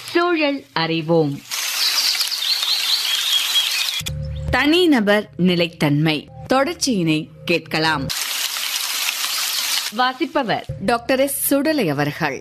சூழல் அறிவோம் தனிநபர் நிலைத்தன்மை தொடர்ச்சியினை கேட்கலாம் வாசிப்பவர் டாக்டர் எஸ் சுடலை அவர்கள்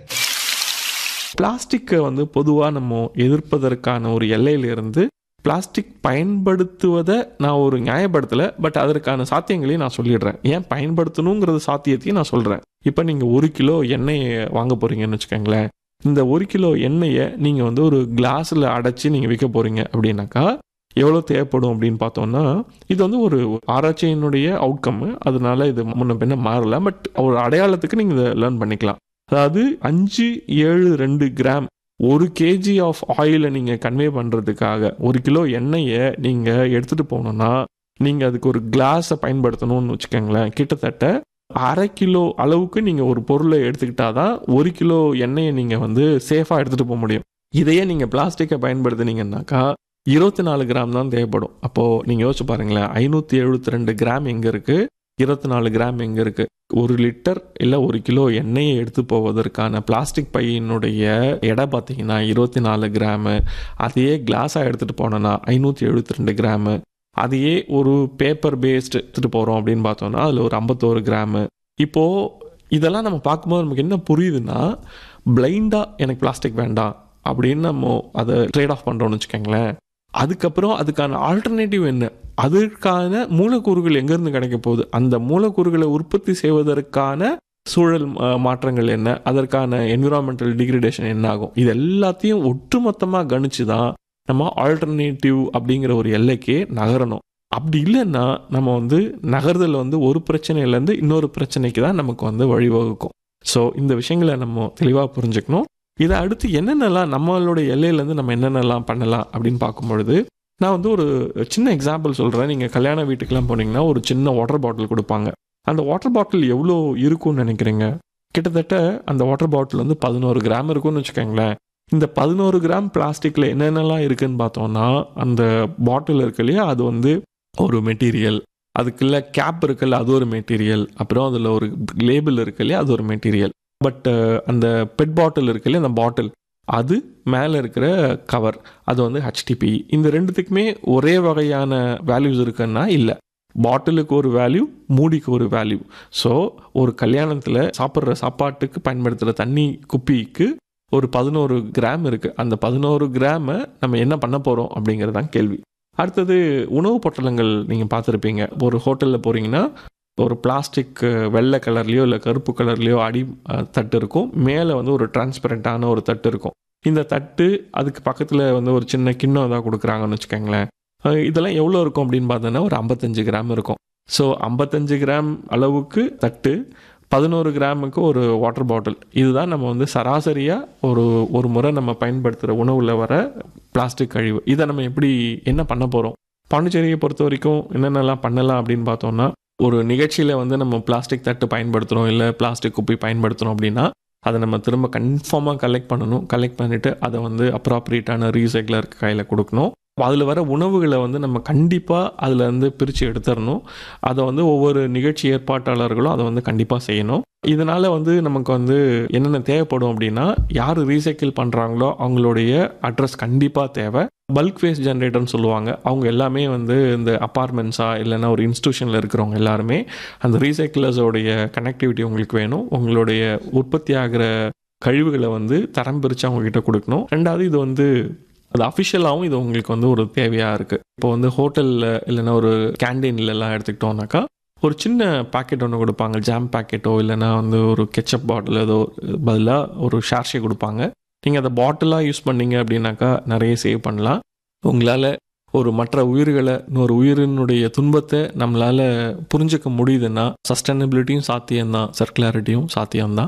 பிளாஸ்டிக்கை வந்து பொதுவாக நம்ம எதிர்ப்பதற்கான ஒரு எல்லையிலிருந்து பிளாஸ்டிக் பயன்படுத்துவதை நான் ஒரு நியாயப்படுத்தலை பட் அதற்கான சாத்தியங்களையும் நான் சொல்லிடுறேன் ஏன் பயன்படுத்தணுங்கிறது சாத்தியத்தையும் நான் சொல்கிறேன் இப்போ நீங்கள் ஒரு கிலோ எண்ணெயை வாங்க போகிறீங்கன்னு வச்சுக்கோங்களேன் இந்த ஒரு கிலோ எண்ணெயை நீங்கள் வந்து ஒரு கிளாஸில் அடைச்சி நீங்கள் விற்க போகிறீங்க அப்படின்னாக்கா எவ்வளோ தேவைப்படும் அப்படின்னு பார்த்தோம்னா இது வந்து ஒரு ஆராய்ச்சியினுடைய அவுட்கம் அதனால இது முன்ன பின்ன மாறல பட் ஒரு அடையாளத்துக்கு நீங்கள் இதை லேர்ன் பண்ணிக்கலாம் அதாவது அஞ்சு ஏழு ரெண்டு கிராம் ஒரு கேஜி ஆஃப் ஆயிலை நீங்கள் கன்வே பண்ணுறதுக்காக ஒரு கிலோ எண்ணெயை நீங்கள் எடுத்துகிட்டு போகணுன்னா நீங்கள் அதுக்கு ஒரு கிளாஸை பயன்படுத்தணும்னு வச்சுக்கோங்களேன் கிட்டத்தட்ட அரை கிலோ அளவுக்கு நீங்கள் ஒரு பொருளை எடுத்துக்கிட்டாதான் ஒரு கிலோ எண்ணெயை நீங்கள் வந்து சேஃபாக எடுத்துகிட்டு போக முடியும் இதையே நீங்கள் பிளாஸ்டிக்கை பயன்படுத்துனீங்கன்னாக்கா இருபத்தி நாலு கிராம் தான் தேவைப்படும் அப்போது நீங்கள் யோசிச்சு பாருங்களேன் ஐநூற்றி எழுபத்தி ரெண்டு கிராம் எங்கே இருக்குது இருபத்தி நாலு கிராம் எங்கே இருக்குது ஒரு லிட்டர் இல்லை ஒரு கிலோ எண்ணெயை எடுத்து போவதற்கான பிளாஸ்டிக் பையினுடைய எடை பார்த்தீங்கன்னா இருபத்தி நாலு கிராமு அதையே கிளாஸாக எடுத்துகிட்டு போனோன்னா ஐநூற்றி எழுபத்தி ரெண்டு கிராமு அதையே ஒரு பேப்பர் பேஸ்டு எடுத்துகிட்டு போகிறோம் அப்படின்னு பார்த்தோன்னா அதில் ஒரு ஐம்பத்தோரு கிராமு இப்போது இதெல்லாம் நம்ம பார்க்கும்போது நமக்கு என்ன புரியுதுன்னா பிளைண்டாக எனக்கு பிளாஸ்டிக் வேண்டாம் அப்படின்னு நம்ம அதை ட்ரேட் ஆஃப் பண்ணுறோம்னு வச்சுக்கோங்களேன் அதுக்கப்புறம் அதுக்கான ஆல்டர்னேட்டிவ் என்ன அதற்கான மூலக்கூறுகள் எங்கேருந்து கிடைக்க போகுது அந்த மூலக்கூறுகளை உற்பத்தி செய்வதற்கான சூழல் அஹ், மாற்றங்கள் என்ன அதற்கான என்விரான்மெண்டல் டிகிரடேஷன் என்ன ஆகும் இது எல்லாத்தையும் ஒட்டுமொத்தமாக கணிச்சு தான் நம்ம ஆல்டர்னேட்டிவ் அப்படிங்கிற ஒரு எல்லைக்கே நகரணும் அப்படி இல்லைன்னா நம்ம வந்து நகர்தல் வந்து ஒரு பிரச்சனையிலேருந்து இன்னொரு பிரச்சனைக்கு தான் நமக்கு வந்து வழிவகுக்கும் ஸோ இந்த விஷயங்களை நம்ம தெளிவாக புரிஞ்சுக்கணும் இதை அடுத்து என்னென்னலாம் நம்மளோட எல்லையிலேருந்து நம்ம என்னென்னலாம் பண்ணலாம் அப்படின்னு பார்க்கும் பொழுது நான் வந்து ஒரு சின்ன எக்ஸாம்பிள் சொல்கிறேன் நீங்கள் கல்யாண வீட்டுக்கெல்லாம் போனீங்கன்னா ஒரு சின்ன வாட்டர் பாட்டில் கொடுப்பாங்க அந்த வாட்டர் பாட்டில் எவ்வளோ இருக்கும்னு நினைக்கிறீங்க கிட்டத்தட்ட அந்த வாட்டர் பாட்டில் வந்து பதினோரு கிராம் இருக்கும்னு வச்சுக்கோங்களேன் இந்த பதினோரு கிராம் பிளாஸ்டிக்கில் என்னென்னலாம் இருக்குன்னு பார்த்தோம்னா அந்த பாட்டில் இருக்கு இல்லையா அது வந்து ஒரு மெட்டீரியல் அதுக்குள்ள கேப் இருக்குல்ல அது ஒரு மெட்டீரியல் அப்புறம் அதில் ஒரு லேபிள் இருக்கு இல்லையா அது ஒரு மெட்டீரியல் பட் அந்த பெட் பாட்டில் இருக்கு இல்லையா அந்த பாட்டில் அது மேலே இருக்கிற கவர் அது வந்து ஹெச்டிபி இந்த ரெண்டுத்துக்குமே ஒரே வகையான வேல்யூஸ் இருக்குன்னா இல்லை பாட்டிலுக்கு ஒரு வேல்யூ மூடிக்கு ஒரு வேல்யூ ஸோ ஒரு கல்யாணத்தில் சாப்பிட்ற சாப்பாட்டுக்கு பயன்படுத்துகிற தண்ணி குப்பிக்கு ஒரு பதினோரு கிராம் இருக்குது அந்த பதினோரு கிராமை நம்ம என்ன பண்ண போகிறோம் அப்படிங்கிறது தான் கேள்வி அடுத்தது உணவு பொட்டலங்கள் நீங்கள் பார்த்துருப்பீங்க ஒரு ஹோட்டலில் போகிறீங்கன்னா ஒரு பிளாஸ்டிக் வெள்ளை கலர்லேயோ இல்லை கருப்பு கலர்லேயோ அடி அஹ், தட்டு இருக்கும் மேலே வந்து ஒரு டிரான்ஸ்பரண்ட்டான ஒரு தட்டு இருக்கும் இந்த தட்டு அதுக்கு பக்கத்தில் வந்து ஒரு சின்ன கிண்ணம் தான் கொடுக்குறாங்கன்னு வச்சுக்கோங்களேன் அஹ், இதெல்லாம் எவ்வளோ இருக்கும் அப்படின்னு பார்த்தோன்னா ஒரு ஐம்பத்தஞ்சு கிராம் இருக்கும் ஸோ ஐம்பத்தஞ்சு கிராம் அளவுக்கு தட்டு பதினோரு கிராமுக்கு ஒரு வாட்டர் பாட்டில் இதுதான் நம்ம வந்து சராசரியாக ஒரு ஒரு முறை நம்ம பயன்படுத்துகிற உணவில் வர பிளாஸ்டிக் கழிவு இதை நம்ம எப்படி என்ன பண்ண போகிறோம் பாண்டிச்சேரியை பொறுத்த வரைக்கும் என்னென்னலாம் பண்ணலாம் அப்படின்னு பார்த்தோம்னா ஒரு நிகழ்ச்சியில் வந்து நம்ம பிளாஸ்டிக் தட்டு பயன்படுத்துகிறோம் இல்லை பிளாஸ்டிக் குப்பி பயன்படுத்துகிறோம் அப்படின்னா அதை நம்ம திரும்ப கன்ஃபார்மாக கலெக்ட் பண்ணணும் கலெக்ட் பண்ணிவிட்டு அதை வந்து அப்ராப்ரியேட்டான ரீசைக்லருக்கு கையில் கொடுக்கணும் அதில் வர உணவுகளை வந்து நம்ம கண்டிப்பாக அதில் வந்து பிரித்து எடுத்துடணும் அதை வந்து ஒவ்வொரு நிகழ்ச்சி ஏற்பாட்டாளர்களும் அதை வந்து கண்டிப்பாக செய்யணும் இதனால் வந்து நமக்கு வந்து என்னென்ன தேவைப்படும் அப்படின்னா யார் ரீசைக்கிள் பண்ணுறாங்களோ அவங்களுடைய அட்ரஸ் கண்டிப்பாக தேவை பல்க் வேஸ்ட் ஜென்ரேட்டர்னு சொல்லுவாங்க அவங்க எல்லாமே வந்து இந்த அப்பார்ட்மெண்ட்ஸா இல்லைன்னா ஒரு இன்ஸ்டியூஷனில் இருக்கிறவங்க எல்லாருமே அந்த ரீசைக்கிளர்ஸோடைய கனெக்டிவிட்டி உங்களுக்கு வேணும் உங்களுடைய உற்பத்தி ஆகிற கழிவுகளை வந்து தரம் பிரித்து அவங்க கிட்ட கொடுக்கணும் ரெண்டாவது இது வந்து அது அஃபிஷியலாகவும் இது உங்களுக்கு வந்து ஒரு தேவையாக இருக்குது இப்போ வந்து ஹோட்டலில் இல்லைன்னா ஒரு கேண்டீன்ல எல்லாம் எடுத்துக்கிட்டோம்னாக்கா ஒரு சின்ன பாக்கெட் ஒன்று கொடுப்பாங்க ஜாம் பாக்கெட்டோ இல்லைன்னா வந்து ஒரு கெச்சப் பாட்டில் ஏதோ பதிலாக ஒரு ஷார்ஷே கொடுப்பாங்க நீங்கள் அதை பாட்டிலாக யூஸ் பண்ணீங்க அப்படின்னாக்கா நிறைய சேவ் பண்ணலாம் உங்களால் ஒரு மற்ற உயிர்களை இன்னொரு உயிரினுடைய துன்பத்தை நம்மளால் புரிஞ்சுக்க முடியுதுன்னா சஸ்டைனபிலிட்டியும் சாத்தியம்தான் சர்க்குலாரிட்டியும் சாத்தியம்தான்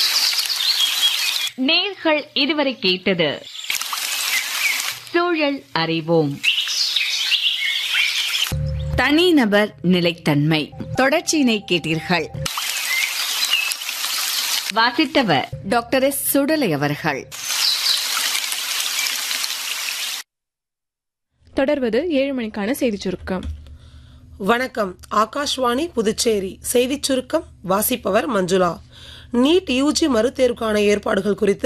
நேர்கள் இதுவரை கேட்டது சூழல் அறிவோம் தனிநபர் நிலைத்தன்மை தொடர்ச்சியினை கேட்டீர்கள் வாசித்தவர் டாக்டர் எஸ் சுடலை அவர்கள் தொடர்வது ஏழு மணிக்கான செய்திச் சுருக்கம் வணக்கம் ஆகாஷ்வாணி புதுச்சேரி செய்திச் சுருக்கம் வாசிப்பவர் மஞ்சுளா நீட் யூஜி மறுதேர்வுக்கான ஏற்பாடுகள் குறித்து